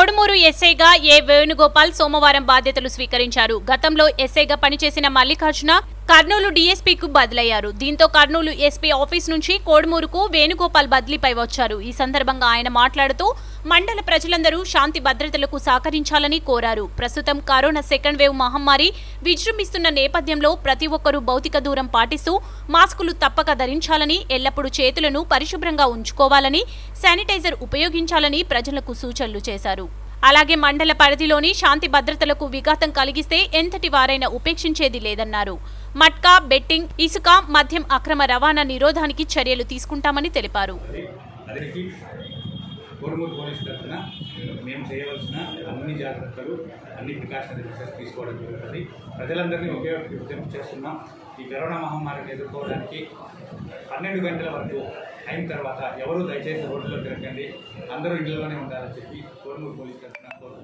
కోడుమూరు ఎస్ఐగా ఏ వేణుగోపాల్ సోమవారం బాధ్యతలు స్వీకరించారు గతంలో ఎస్ఐగా పనిచేసిన మల్లికార్జున కర్నూలు డీఎస్పీకు బదిలయ్యారు దీంతో కర్నూలు ఎస్పీ ఆఫీస్ నుంచి కోడుమూరుకు వేణుగోపాల్ బదిలీపై వచ్చారు ఈ సందర్భంగా ఆయన మాట్లాడుతూ మండల ప్రజలందరూ శాంతి భద్రతలకు సహకరించాలని కోరారు ప్రస్తుతం కరోనా సెకండ్ వేవ్ మహమ్మారి విజృంభిస్తున్న నేపథ్యంలో ప్రతి ఒక్కరూ భౌతిక దూరం పాటిస్తూ మాస్కులు తప్పక ధరించాలని ఎల్లప్పుడూ చేతులను పరిశుభ్రంగా ఉంచుకోవాలని శానిటైజర్ ఉపయోగించాలని ప్రజలకు సూచనలు చేశారు అలాగే మండల పరిధిలోని శాంతి భద్రతలకు విఘాతం కలిగిస్తే ఎంతటి వారైనా ఉపేక్షించేది లేదన్నారు మట్కా బెట్టింగ్ ఇసుక మద్యం అక్రమ రవాణా నిరోధానికి చర్యలు తీసుకుంటామని తెలిపారు అతనికి కోడుమూరు పోలీస్ తరఫున మేము చేయవలసిన అన్ని జాగ్రత్తలు అన్ని ప్రికాషనరీ మెషర్స్ తీసుకోవడం జరుగుతుంది ప్రజలందరినీ ఒకే ఒకటి విజ్ఞప్తి చేస్తున్నాం ఈ కరోనా మహమ్మారిని ఎదుర్కోవడానికి పన్నెండు గంటల వరకు అయిన తర్వాత ఎవరు దయచేసి రోడ్లలో తిరగండి అందరూ ఇళ్లలోనే ఉండాలని చెప్పి కోడుమూరు పోలీస్ తరఫున కోరుతున్నాం